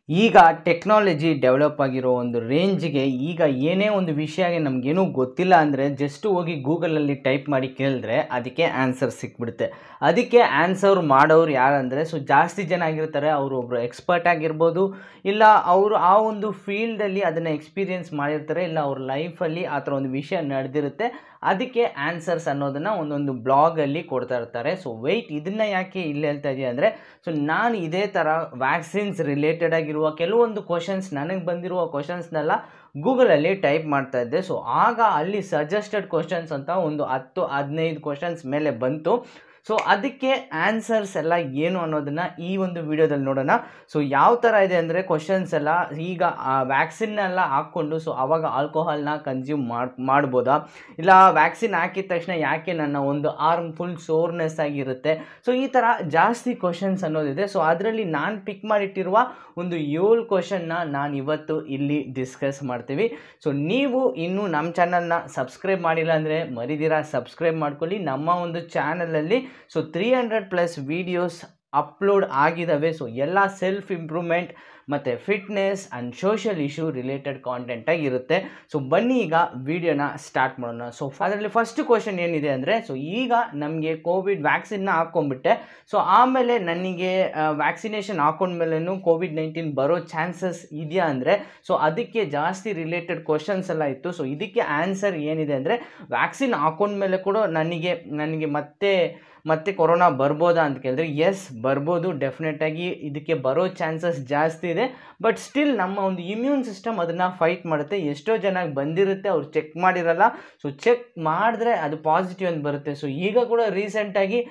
ಈಗ technology develop ಆಗಿರೋ ಒಂದು ರೇಂಜ್ಗೆ ಈಗ ಏನೇ ಒಂದು ವಿಷಯ ನಮಗೇನೂ ಗೊತ್ತಿಲ್ಲ ಅಂದರೆ ಜಸ್ಟ್ ಹೋಗಿ ಗೂಗಲಲ್ಲಿ ಟೈಪ್ ಮಾಡಿ ಕೇಳಿದ್ರೆ ಅದಕ್ಕೆ ಆನ್ಸರ್ ಸಿಕ್ಬಿಡುತ್ತೆ ಅದಕ್ಕೆ ಆನ್ಸರ್ ಮಾಡೋರು ಯಾರಂದರೆ ಸೊ ಜಾಸ್ತಿ ಜನ ಆಗಿರ್ತಾರೆ ಅವರು ಒಬ್ಬರು ಎಕ್ಸ್ಪರ್ಟ್ ಆಗಿರ್ಬೋದು ಇಲ್ಲ ಅವರು ಆ ಒಂದು ಫೀಲ್ಡಲ್ಲಿ ಅದನ್ನು ಎಕ್ಸ್ಪೀರಿಯೆನ್ಸ್ ಮಾಡಿರ್ತಾರೆ ಇಲ್ಲ ಅವ್ರ ಲೈಫಲ್ಲಿ ಆ ಥರ ಒಂದು ವಿಷಯ ನಡೆದಿರುತ್ತೆ ಅದಕ್ಕೆ ಆನ್ಸರ್ಸ್ ಅನ್ನೋದನ್ನು ಒಂದೊಂದು ಬ್ಲಾಗಲ್ಲಿ ಕೊಡ್ತಾ ಇರ್ತಾರೆ ಸೊ ವೆಯ್ಟ್ ಇದನ್ನು ಯಾಕೆ ಇಲ್ಲಿ ಹೇಳ್ತಾ ಇದೆಯಾ ಅಂದರೆ ಸೊ ನಾನು ಇದೇ ಥರ ವ್ಯಾಕ್ಸಿನ್ಸ್ ರಿಲೇಟೆಡ್ ಆಗಿರುವ ಕೆಲವೊಂದು ಕ್ವಶನ್ಸ್ ನನಗೆ ಬಂದಿರುವ ಕ್ವಶನ್ಸ್ನೆಲ್ಲ ಗೂಗಲಲ್ಲಿ ಟೈಪ್ ಮಾಡ್ತಾ ಇದ್ದೆ ಸೊ ಆಗ ಅಲ್ಲಿ ಸಜೆಸ್ಟೆಡ್ ಕ್ವಶನ್ಸ್ ಅಂತ ಒಂದು ಹತ್ತು ಹದಿನೈದು ಕ್ವಶನ್ಸ್ ಮೇಲೆ ಬಂತು ಸೊ ಅದಕ್ಕೆ ಆನ್ಸರ್ಸ್ ಎಲ್ಲ ಏನು ಅನ್ನೋದನ್ನು ಈ ಒಂದು ವಿಡಿಯೋದಲ್ಲಿ ನೋಡೋಣ ಸೊ ಯಾವ ಥರ ಇದೆ ಅಂದರೆ ಕ್ವಶನ್ಸ್ ಎಲ್ಲ ಈಗ ವ್ಯಾಕ್ಸಿನ್ನೆಲ್ಲ ಹಾಕ್ಕೊಂಡು ಸೊ ಆವಾಗ ಆಲ್ಕೋಹಾಲ್ನ ಕನ್ಸ್ಯೂಮ್ ಮಾಡಿ ಮಾಡ್ಬೋದಾ ಇಲ್ಲ ವ್ಯಾಕ್ಸಿನ್ ಹಾಕಿದ ತಕ್ಷಣ ಯಾಕೆ ನನ್ನ ಒಂದು ಆರ್ಮ್ ಫುಲ್ ಸೋರ್ನೆಸ್ ಆಗಿರುತ್ತೆ ಸೊ ಈ ಥರ ಜಾಸ್ತಿ ಕ್ವಶನ್ಸ್ ಅನ್ನೋದಿದೆ ಸೊ ಅದರಲ್ಲಿ ನಾನು ಪಿಕ್ ಮಾಡಿಟ್ಟಿರುವ ಒಂದು ಏಳು ಕ್ವಶನ್ನ ನಾನು ಇವತ್ತು ಇಲ್ಲಿ ಡಿಸ್ಕಸ್ ಮಾಡ್ತೀವಿ ಸೊ ನೀವು ಇನ್ನೂ ನಮ್ಮ ಚಾನಲ್ನ ಸಬ್ಸ್ಕ್ರೈಬ್ ಮಾಡಿಲ್ಲ ಅಂದರೆ ಮರಿದಿರ ಸಬ್ಸ್ಕ್ರೈಬ್ ಮಾಡ್ಕೊಳ್ಳಿ ನಮ್ಮ ಒಂದು ಚಾನಲಲ್ಲಿ so three hundred plus videos upload ಆಗಿದ್ದಾವೆ ಸೊ ಎಲ್ಲ ಸೆಲ್ಫ್ ಇಂಪ್ರೂವ್ಮೆಂಟ್ ಮತ್ತು fitness and social issue related ಕಾಂಟೆಂಟಾಗಿ ಇರುತ್ತೆ ಸೊ ಬನ್ನಿ ಈಗ ವಿಡಿಯೋನ ಸ್ಟಾರ್ಟ್ ಮಾಡೋಣ ಸೊ ಅದರಲ್ಲಿ ಫಸ್ಟ್ ಕ್ವಶನ್ ಏನಿದೆ ಅಂದರೆ ಸೊ ಈಗ ನಮಗೆ ಕೋವಿಡ್ ವ್ಯಾಕ್ಸಿನ್ನ ಹಾಕ್ಕೊಂಡ್ಬಿಟ್ಟೆ ಸೊ ಆಮೇಲೆ ನನಗೆ ವ್ಯಾಕ್ಸಿನೇಷನ್ ಹಾಕೊಂಡ್ಮೇಲೆನೂ ಕೋವಿಡ್ ನೈನ್ಟೀನ್ ಬರೋ ಚಾನ್ಸಸ್ ಇದೆಯಾ ಅಂದರೆ ಸೊ ಅದಕ್ಕೆ ಜಾಸ್ತಿ ರಿಲೇಟೆಡ್ ಕ್ವಶನ್ಸ್ ಎಲ್ಲ ಇತ್ತು ಸೊ ಇದಕ್ಕೆ ಆನ್ಸರ್ ಏನಿದೆ ಅಂದರೆ ವ್ಯಾಕ್ಸಿನ್ ಹಾಕೊಂಡ್ಮೇಲೆ ಕೂಡ ನನಗೆ ನನಗೆ ಮತ್ತೆ ಮತ್ತೆ ಕೊರೋನಾ ಬರ್ಬೋದಾ ಅಂತ ಕೇಳಿದ್ರೆ ಎಸ್ ಬರ್ಬೋದು ಡೆಫಿನೆಟಾಗಿ ಇದಕ್ಕೆ ಬರೋ ಚಾನ್ಸಸ್ ಜಾಸ್ತಿ ಇದೆ ಬಟ್ ಸ್ಟಿಲ್ ನಮ್ಮ ಒಂದು ಇಮ್ಯೂನ್ ಸಿಸ್ಟಮ್ ಅದನ್ನು ಫೈಟ್ ಮಾಡುತ್ತೆ ಎಷ್ಟೋ ಜನ ಬಂದಿರುತ್ತೆ ಅವ್ರು ಚೆಕ್ ಮಾಡಿರಲ್ಲ ಸೊ ಚೆಕ್ ಮಾಡಿದ್ರೆ ಅದು ಪಾಸಿಟಿವ್ ಅಂತ ಬರುತ್ತೆ ಸೊ ಈಗ ಕೂಡ ರೀಸೆಂಟಾಗಿ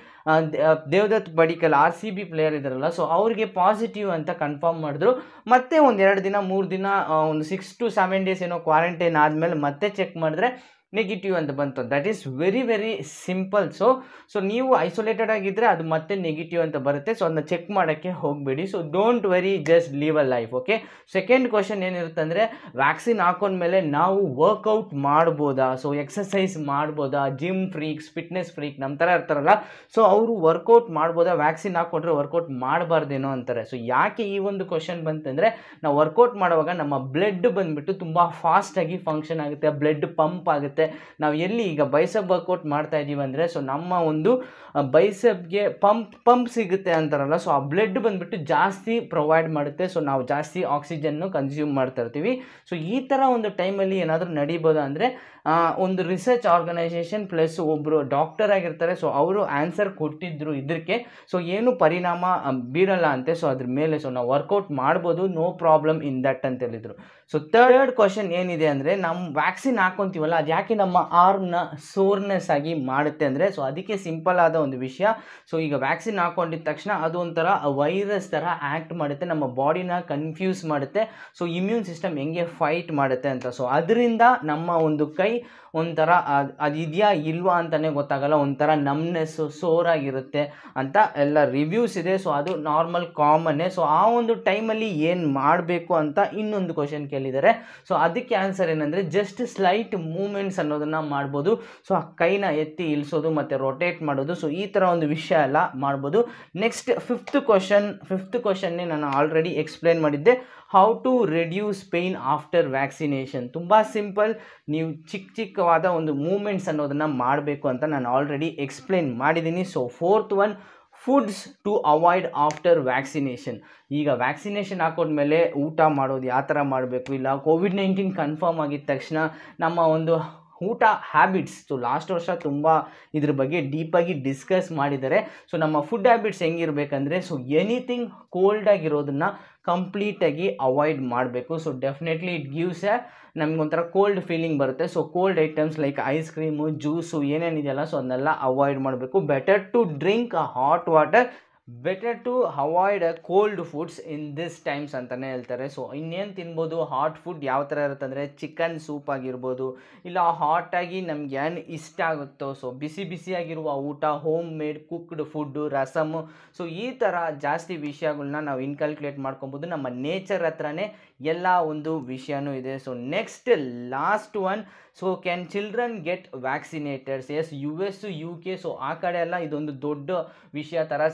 Devdutt Padikkal R C B player ಇದ್ದಾರಲ್ಲ ಸೊ ಅವ್ರಿಗೆ ಪಾಸಿಟಿವ್ ಅಂತ ಕನ್ಫರ್ಮ್ ಮಾಡಿದ್ರು ಮತ್ತೆ ಒಂದು ಎರಡು ದಿನ ಮೂರು ದಿನ ಒಂದು ಸಿಕ್ಸ್ ಟು ಸೆವೆನ್ ಡೇಸ್ ಏನೋ ಕ್ವಾರಂಟೈನ್ ಆದಮೇಲೆ ಮತ್ತೆ ಚೆಕ್ ಮಾಡಿದ್ರೆ ನೆಗೆಟಿವ್ ಅಂತ ಬಂತು that is very very simple so so ನೀವು ಐಸೋಲೇಟೆಡ್ ಆಗಿದ್ದರೆ ಅದು ಮತ್ತೆ ನೆಗೆಟಿವ್ ಅಂತ ಬರುತ್ತೆ ಸೊ ಅದನ್ನ ಚೆಕ್ ಮಾಡೋಕ್ಕೆ ಹೋಗಬೇಡಿ so don't worry just live a life okay second question ಏನಿರುತ್ತೆ ಅಂದರೆ ವ್ಯಾಕ್ಸಿನ್ ಹಾಕೊಂಡ್ಮೇಲೆ ನಾವು ವರ್ಕೌಟ್ ಮಾಡ್ಬೋದಾ ಸೊ ಎಕ್ಸಸೈಸ್ ಮಾಡ್ಬೋದಾ ಜಿಮ್ ಫ್ರೀಕ್ಸ್ ಫಿಟ್ನೆಸ್ ಫ್ರೀಕ್ ನಮ್ಮ ಥರ ಇರ್ತಾರಲ್ಲ ಸೊ ಅವರು ವರ್ಕೌಟ್ ಮಾಡ್ಬೋದಾ ವ್ಯಾಕ್ಸಿನ್ ಹಾಕ್ಕೊಂಡ್ರೆ ವರ್ಕೌಟ್ ಮಾಡಬಾರ್ದೇನೋ ಅಂತಾರೆ ಸೊ ಯಾಕೆ ಈ ಒಂದು ಕ್ವಶನ್ ಬಂತಂದರೆ ನಾವು ವರ್ಕೌಟ್ ಮಾಡುವಾಗ ನಮ್ಮ ಬ್ಲಡ್ ಬಂದುಬಿಟ್ಟು ತುಂಬ ಫಾಸ್ಟಾಗಿ ಫಂಕ್ಷನ್ ಆಗುತ್ತೆ ಬ್ಲಡ್ ಪಂಪ್ ಆಗುತ್ತೆ ನಾವು ಎಲ್ಲಿ ಈಗ ಬೈಸಪ್ ವರ್ಕೌಟ್ ಮಾಡ್ತಾ ಇದ್ದೀವಿ ಅಂದರೆ ಸೊ ನಮ್ಮ ಒಂದು ಬೈಸಪ್ಗೆ ಪಂಪ್ ಪಂಪ್ ಸಿಗುತ್ತೆ ಅಂತಾರಲ್ಲ ಸೊ ಆ ಬ್ಲಡ್ ಬಂದುಬಿಟ್ಟು ಜಾಸ್ತಿ ಪ್ರೊವೈಡ್ ಮಾಡುತ್ತೆ ಸೊ ನಾವು ಜಾಸ್ತಿ ಆಕ್ಸಿಜನ್ನು ಕನ್ಸ್ಯೂಮ್ ಮಾಡ್ತಾ ಇರ್ತೀವಿ ಸೊ ಈ ಥರ ಒಂದು ಟೈಮಲ್ಲಿ ಏನಾದರೂ ನಡೀಬೋದಾ ಅಂದರೆ ಒಂದು ರಿಸರ್ಚ್ ಆರ್ಗನೈಸೇಷನ್ ಪ್ಲಸ್ ಒಬ್ಬರು ಡಾಕ್ಟರ್ ಆಗಿರ್ತಾರೆ ಸೊ ಅವರು ಆನ್ಸರ್ ಕೊಟ್ಟಿದ್ದರು ಇದಕ್ಕೆ ಸೊ ಏನು ಪರಿಣಾಮ ಬೀರಲ್ಲ ಅಂತೆ ಸೊ ಅದ್ರ ಮೇಲೆ ಸೊ ನಾವು ವರ್ಕೌಟ್ ಮಾಡ್ಬೋದು ನೋ ಪ್ರಾಬ್ಲಮ್ ಇನ್ ದಟ್ ಅಂತ ಹೇಳಿದರು ಸೊ ಥರ್ಡ್ ಕ್ವಶನ್ ಏನಿದೆ ಅಂದರೆ ನಮ್ಮ ವ್ಯಾಕ್ಸಿನ್ ಹಾಕೊತೀವಲ್ಲ ಅದು ಯಾಕೆ ನಮ್ಮ ಆರ್ಮ್ನ ಸೋರ್ನೆಸ್ ಆಗಿ ಮಾಡುತ್ತೆ ಅಂದರೆ ಸೊ ಅದಕ್ಕೆ ಸಿಂಪಲ್ ಆದ ಒಂದು ವಿಷಯ ಸೊ ಈಗ ವ್ಯಾಕ್ಸಿನ್ ಹಾಕೊಂಡಿದ ತಕ್ಷಣ ಅದು ಒಂಥರ ವೈರಸ್ ಥರ ಆ್ಯಕ್ಟ್ ಮಾಡುತ್ತೆ ನಮ್ಮ ಬಾಡಿನ ಕನ್ಫ್ಯೂಸ್ ಮಾಡುತ್ತೆ ಸೊ ಇಮ್ಯೂನ್ ಸಿಸ್ಟಮ್ ಹೆಂಗೆ ಫೈಟ್ ಮಾಡುತ್ತೆ ಅಂತ ಸೊ ಅದರಿಂದ ನಮ್ಮ ಒಂದು ಕೈ ಒಂಥರ ಅದು ಇದೆಯಾ ಇಲ್ವಾ ಅಂತಲೇ ಗೊತ್ತಾಗಲ್ಲ ಒಂಥರ ನಮ್ನೆಸ್ಸು ಸೋರಾಗಿರುತ್ತೆ ಅಂತ ಎಲ್ಲ ರಿವ್ಯೂಸ್ ಇದೆ ಸೊ ಅದು ನಾರ್ಮಲ್ ಕಾಮನ್ನೇ ಸೊ ಆ ಒಂದು ಟೈಮಲ್ಲಿ ಏನು ಮಾಡಬೇಕು ಅಂತ ಇನ್ನೊಂದು ಕ್ವಶನ್ ಕೇಳಿದ್ದಾರೆ ಸೊ ಅದಕ್ಕೆ ಆನ್ಸರ್ ಏನಂದರೆ ಜಸ್ಟ್ ಸ್ಲೈಟ್ ಮೂಮೆಂಟ್ಸ್ ಅನ್ನೋದನ್ನು ಮಾಡ್ಬೋದು ಸೊ ಆ ಕೈನ ಎತ್ತಿ ಇಳಿಸೋದು ಮತ್ತು ರೊಟೇಟ್ ಮಾಡೋದು ಸೊ ಈ ಥರ ಒಂದು ವಿಷಯ ಎಲ್ಲ ಮಾಡ್ಬೋದು ನೆಕ್ಸ್ಟ್ ಫಿಫ್ತ್ ಕ್ವಶನ್ ಫಿಫ್ತ್ ಕ್ವಶನ್ನೇ ನಾನು ಆಲ್ರೆಡಿ ಎಕ್ಸ್ಪ್ಲೇನ್ ಮಾಡಿದ್ದೆ how to reduce pain after vaccination ತುಂಬ ಸಿಂಪಲ್ ನೀವು ಚಿಕ್ಕ ಚಿಕ್ಕವಾದ ಒಂದು ಮೂಮೆಂಟ್ಸ್ ಅನ್ನೋದನ್ನು ಮಾಡಬೇಕು ಅಂತ ನಾನು ಆಲ್ರೆಡಿ ಎಕ್ಸ್ಪ್ಲೇನ್ ಮಾಡಿದ್ದೀನಿ so fourth one foods to avoid after vaccination ಈಗ ವ್ಯಾಕ್ಸಿನೇಷನ್ ಹಾಕೊಂಡ್ಮೇಲೆ ಊಟ ಮಾಡೋದು ಯಾವ ಥರ ಮಾಡಬೇಕು ಇಲ್ಲ ಕೋವಿಡ್ ನೈನ್ಟೀನ್ ಕನ್ಫರ್ಮ್ ಆಗಿದ ತಕ್ಷಣ ನಮ್ಮ ಒಂದು ಊಟ ಹ್ಯಾಬಿಟ್ಸ್ ಸೊ ಲಾಸ್ಟ್ ವರ್ಷ ತುಂಬ ಇದ್ರ ಬಗ್ಗೆ ಡೀಪಾಗಿ ಡಿಸ್ಕಸ್ ಮಾಡಿದ್ದಾರೆ ಸೊ ನಮ್ಮ ಫುಡ್ ಹ್ಯಾಬಿಟ್ಸ್ ಹೆಂಗಿರಬೇಕಂದ್ರೆ ಸೊ ಎನಿಥಿಂಗ್ ಕೋಲ್ಡ್ ಆಗಿರೋದನ್ನು ಕಂಪ್ಲೀಟಾಗಿ ಅವಾಯ್ಡ್ ಮಾಡಬೇಕು so definitely it gives a ನಮಗೊಂಥರ ಕೋಲ್ಡ್ ಫೀಲಿಂಗ್ ಬರುತ್ತೆ so cold items like ice cream juice ಏನೇನಿದೆಯಲ್ಲ ಸೊ ಅದನ್ನೆಲ್ಲ ಅವಾಯ್ಡ್ ಮಾಡಬೇಕು better to drink hot water better to avoid cold foods in this times ಅಂತಲೇ ಹೇಳ್ತಾರೆ ಸೊ ಇನ್ನೇನು ತಿನ್ಬೋದು ಹಾಟ್ ಫುಡ್ ಯಾವ ಥರ ಇರುತ್ತೆ ಅಂದರೆ ಚಿಕನ್ ಸೂಪ್ ಆಗಿರ್ಬೋದು ಇಲ್ಲ ಹಾಟಾಗಿ ನಮ್ಗೆ ಏನು ಇಷ್ಟ ಆಗುತ್ತೋ ಸೊ ಬಿಸಿ ಬಿಸಿಯಾಗಿರುವ ಊಟ ಹೋಮ್ ಮೇಡ್ ಕುಕ್ಡ್ ಫುಡ್ಡು ರಸಮು ಸೊ ಈ ಥರ ಜಾಸ್ತಿ ವಿಷಯಗಳನ್ನ ನಾವು ಇನ್ಕಲ್ಕುಲೇಟ್ ಮಾಡ್ಕೊಬೋದು ನಮ್ಮ ನೇಚರ್ ಹತ್ರನೇ ಎಲ್ಲ ಒಂದು ವಿಷಯನೂ ಇದೆ so next last one so can children get vaccinated yes U S U K so ಆ ಕಡೆ ಎಲ್ಲ ಇದೊಂದು ದೊಡ್ಡ ವಿಷಯ ಥರ ಚರ್ಚೆ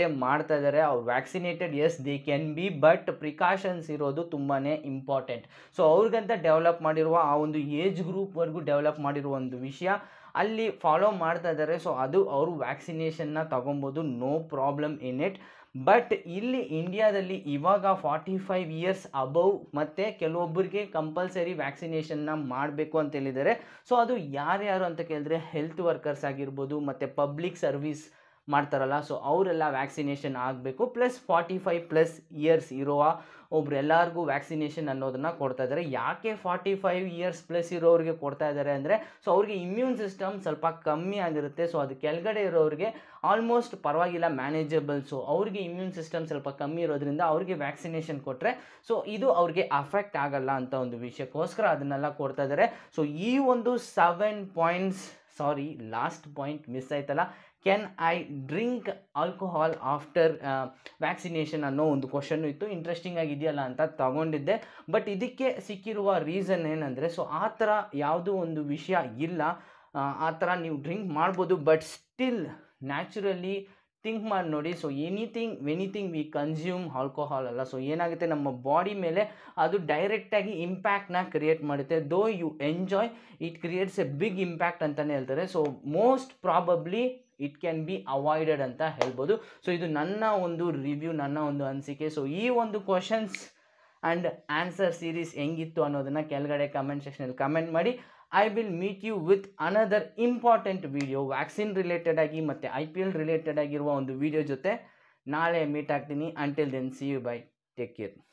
ಈಚೆ ಮಾಡ್ತಾ ಇದ್ದಾರೆ ಅವ್ರು vaccinated yes they can be but precautions ಇರೋದು ತುಂಬಾ ಇಂಪಾರ್ಟೆಂಟ್ ಸೊ ಅವ್ರಿಗಂತ ಡೆವಲಪ್ ಮಾಡಿರುವ ಆ ಒಂದು ಏಜ್ ಗ್ರೂಪ್ವರೆಗೂ ಡೆವಲಪ್ ಮಾಡಿರುವ ಒಂದು ವಿಷಯ ಅಲ್ಲಿ ಫಾಲೋ ಮಾಡ್ತಾ ಇದ್ದಾರೆ ಸೊ ಅದು ಅವರು ವ್ಯಾಕ್ಸಿನೇಷನ್ನ ತಗೊಬೋದು no problem in it but ಇಲ್ಲಿ ಇಂಡಿಯಾದಲ್ಲಿ ಇವಾಗ ಫಾರ್ಟಿ ಫೈವ್ ಇಯರ್ಸ್ ಅಬೌವ್ ಮತ್ತು ಕೆಲವೊಬ್ಬರಿಗೆ ಕಂಪಲ್ಸರಿ ವ್ಯಾಕ್ಸಿನೇಷನ್ನ ಮಾಡಬೇಕು ಅಂತ ಹೇಳಿದ್ದಾರೆ ಸೊ ಅದು ಯಾರ್ಯಾರು ಅಂತ ಕೇಳಿದ್ರೆ ಹೆಲ್ತ್ ವರ್ಕರ್ಸ್ ಆಗಿರ್ಬೋದು ಮತ್ತು ಪಬ್ಲಿಕ್ ಸರ್ವಿಸ್ ಮಾಡ್ತಾರಲ್ಲ ಸೊ ಅವರೆಲ್ಲ ವ್ಯಾಕ್ಸಿನೇಷನ್ ಆಗಬೇಕು plus forty five plus years ಇರುವ ಒಬ್ರು ಎಲ್ಲರಿಗೂ ವ್ಯಾಕ್ಸಿನೇಷನ್ ಅನ್ನೋದನ್ನ ಕೊಡ್ತಾ ಇದ್ದಾರೆ ಯಾಕೆ ಫಾರ್ಟಿ ಫೈವ್ ಇಯರ್ಸ್ ಪ್ಲಸ್ ಇರೋರಿಗೆ ಕೊಡ್ತಾ ಇದ್ದಾರೆ ಅಂದರೆ ಸೊ ಅವ್ರಿಗೆ ಇಮ್ಯೂನ್ ಸಿಸ್ಟಮ್ ಸ್ವಲ್ಪ ಕಮ್ಮಿ ಆಗಿರುತ್ತೆ ಸೊ ಅದು ಕೆಳಗಡೆ ಇರೋರಿಗೆ ಆಲ್ಮೋಸ್ಟ್ ಪರವಾಗಿಲ್ಲ ಮ್ಯಾನೇಜಬಲ್ ಸೊ ಅವ್ರಿಗೆ ಇಮ್ಯೂನ್ ಸಿಸ್ಟಮ್ ಸ್ವಲ್ಪ ಕಮ್ಮಿ ಇರೋದ್ರಿಂದ ಅವ್ರಿಗೆ ವ್ಯಾಕ್ಸಿನೇಷನ್ ಕೊಟ್ಟರೆ ಸೊ ಇದು ಅವ್ರಿಗೆ ಅಫೆಕ್ಟ್ ಆಗಲ್ಲ ಅಂತ ಒಂದು ವಿಷಯಕ್ಕೋಸ್ಕರ ಅದನ್ನೆಲ್ಲ ಕೊಡ್ತಾ ಇದ್ದಾರೆ ಸೊ ಈ ಒಂದು seven points sorry last point miss ಆಯ್ತಲ್ಲ can I drink alcohol after vaccination ಅನ್ನೋ ಒಂದು ಕ್ವಶನ್ನು ಇತ್ತು ಇಂಟ್ರೆಸ್ಟಿಂಗ್ ಆಗಿದೆಯಲ್ಲ ಅಂತ ತಗೊಂಡಿದ್ದೆ ಬಟ್ ಇದಕ್ಕೆ ಸಿಕ್ಕಿರುವ ರೀಸನ್ ಏನಂದರೆ ಸೊ ಆ ಥರ ಯಾವುದೂ ಒಂದು ವಿಷಯ ಇಲ್ಲ ಆ, ಆ ಥರ ನೀವು ಡ್ರಿಂಕ್ ಮಾಡ್ಬೋದು ಬಟ್ ಸ್ಟಿಲ್ ನ್ಯಾಚುರಲಿ ಥಿಂಕ್ ಮಾಡಿ ನೋಡಿ so anything anything we consume alcohol ಅಲ್ಲ ಸೊ ಏನಾಗುತ್ತೆ ನಮ್ಮ ಬಾಡಿ ಮೇಲೆ ಅದು ಡೈರೆಕ್ಟಾಗಿ ಇಂಪ್ಯಾಕ್ಟ್ನ ಕ್ರಿಯೇಟ್ ಮಾಡುತ್ತೆ though you enjoy it creates a big impact ಅಂತಲೇ ಹೇಳ್ತಾರೆ so most probably it can be avoided ಅಂತ ಹೇಳ್ಬೋದು ಸೊ ಇದು ನನ್ನ ಒಂದು ರಿವ್ಯೂ ನನ್ನ ಒಂದು ಅನಿಸಿಕೆ ಸೊ ಈ ಒಂದು ಕ್ವಶನ್ಸ್ ಆ್ಯಂಡ್ ಆನ್ಸರ್ ಸೀರೀಸ್ ಹೆಂಗಿತ್ತು ಅನ್ನೋದನ್ನು ಕೆಳಗಡೆ ಕಮೆಂಟ್ ಸೆಕ್ಷನಲ್ಲಿ ಕಮೆಂಟ್ ಮಾಡಿ I will meet you with another important video vaccine related ಆಗಿ ಮತ್ತು ಐ ಪಿ ಎಲ್ ರಿಲೇಟೆಡ್ ಆಗಿರುವ ಒಂದು ವಿಡಿಯೋ ಜೊತೆ ನಾಳೆ ಮೀಟ್ ಆಗ್ತೀನಿ until then see you bye take care